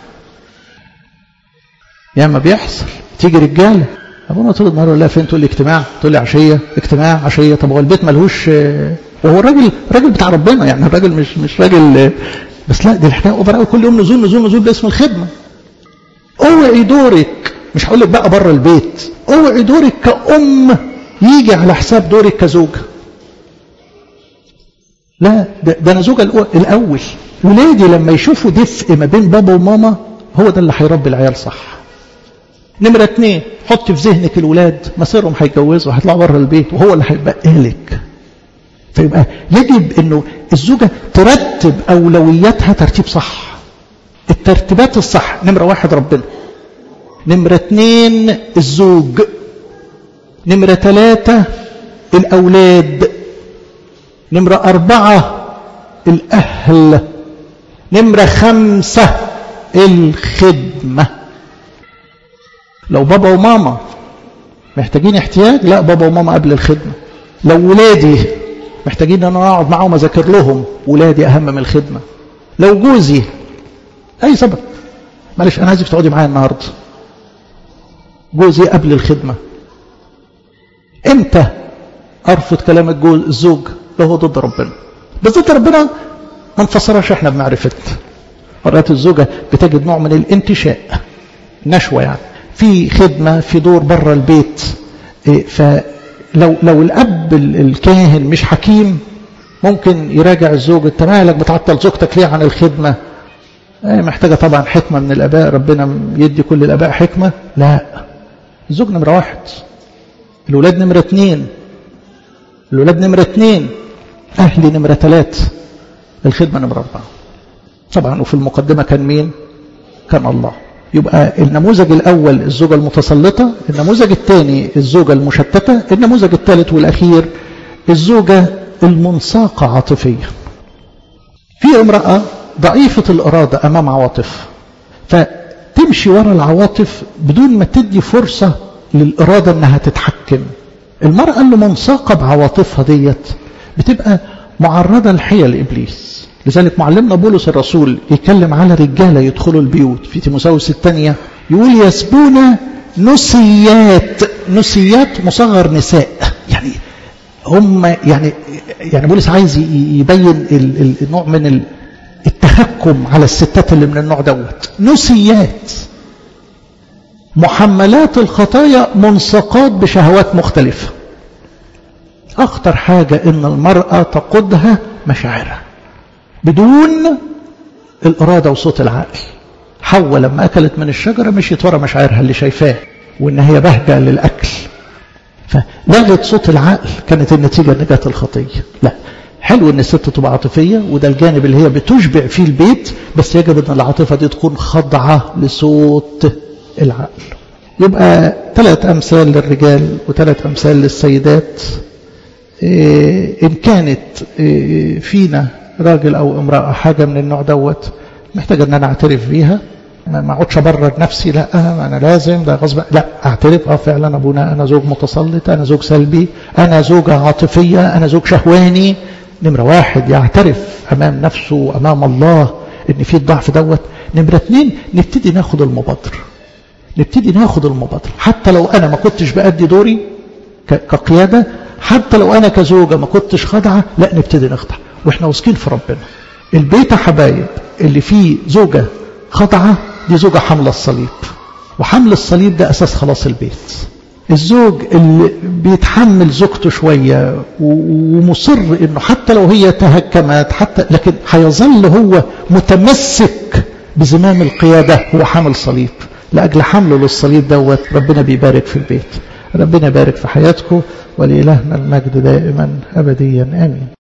يا ما بيحصل تيجي رجاله ابونا طول النهار يقول لها فين تقول لي اجتماع تقول لي عشيه اجتماع عشيه طب هو البيت ملهوش وهو الراجل راجل بتاع ربنا يعني الراجل مش مش راجل بس لا دي الحكايه اوفر قوي كل يوم نزول نزول نزول باسم الخدمه اوعي دورك مش هقول لك بقى بره البيت اوعي دورك كأم يجي على حساب دورك كزوجه لا ده, ده انا زوجة الاول ولادي لما يشوفوا دفء ما بين بابا وماما هو ده اللي هيربي العيال صح نمرة اتنين حط في ذهنك الولاد مصيرهم هيتجوزوا هيطلعوا بره البيت وهو اللي هيبقى لك فيبقى يجب انه الزوجة ترتب اولوياتها ترتيب صح الترتيبات الصح نمرة واحد ربنا نمرة اتنين الزوج نمرة ثلاثة الأولاد نمرة أربعة الأهل نمرة خمسة الخدمة لو بابا وماما محتاجين احتياج لا بابا وماما قبل الخدمة لو ولادي محتاجين ان انا اقعد معاهم اذاكر لهم ولادي اهم من الخدمة لو جوزي اي سبب معلش انا عايزك تقعدي معايا النهارده جوزي قبل الخدمة امتى ارفض كلام الجوز الزوج لو هو ضد ربنا بس ضد ربنا ما نفسرهاش احنا بمعرفتنا مرات الزوجة بتجد نوع من الانتشاء نشوة يعني في خدمة في دور بره البيت فلو لو الأب الكاهن مش حكيم ممكن يراجع الزوج انت مالك بتعطل زوجتك ليه عن الخدمة محتاجة طبعا حكمة من الأباء ربنا يدي كل الأباء حكمة لا الزوج نمرة واحد الولاد نمرة اتنين الولاد نمرة اتنين أهلي نمرة ثلاث الخدمة نمرة أربعة طبعا وفي المقدمة كان مين كان الله يبقى النموذج الأول الزوجة المتسلطة النموذج الثاني الزوجة المشتتة النموذج الثالث والأخير الزوجة المنساقة عاطفيا في امرأة ضعيفة الإرادة أمام عواطف فتمشي وراء العواطف بدون ما تدي فرصة للإرادة أنها تتحكم المرأة اللي منساقة بعواطفها ديت بتبقى معرضة لحيل إبليس لذلك معلمنا بولس الرسول يتكلم على رجالة يدخلوا البيوت في تيموساوس الثانية يقول يسبون نسيات نسيات مصغر نساء يعني هم يعني يعني بولس عايز يبين النوع من التهكم على الستات اللي من النوع دوت نسيات محملات الخطايا منسقات بشهوات مختلفة أخطر حاجة إن المرأة تقودها مشاعرها بدون الإرادة وصوت العقل حواء لما أكلت من الشجرة مشيت ورا مشاعرها اللي شايفاه وإن هي بهجة للأكل فلغت صوت العقل كانت النتيجة نجاة الخطية لا حلو ان الست تبقى عاطفية وده الجانب اللي هي بتشبع فيه البيت بس يجب ان العاطفة دي تكون خاضعة لصوت العقل يبقى ثلاث أمثال للرجال وثلاث أمثال للسيدات إيه إن كانت إيه فينا راجل أو امرأة حاجة من النوع دوت محتاج أن أنا أعترف بيها ما اقعدش ابرر نفسي لا انا لازم ده غصب لا اعترف اه فعلا ابونا انا زوج متسلط انا زوج سلبي انا زوجة عاطفية انا زوج شهواني نمرة واحد يعترف امام نفسه امام الله ان في الضعف دوت نمرة اتنين نبتدي ناخد المبادرة نبتدي ناخد المبادرة حتى لو انا ما كنتش بأدي دوري كقيادة حتى لو انا كزوجة ما كنتش خاضعة لا نبتدي نخضع واحنا واثقين في ربنا البيت يا حبايب اللي فيه زوجة خاضعة دي زوجة حمل الصليب وحمل الصليب ده أساس خلاص البيت الزوج اللي بيتحمل زوجته شوية ومصر انه حتى لو هي تهكمت حتى لكن هيظل هو متمسك بزمام القيادة هو حامل صليب لأجل حمله للصليب دوت ربنا بيبارك في البيت ربنا يبارك في حياتكم ولإلهنا المجد دائما أبديا آمين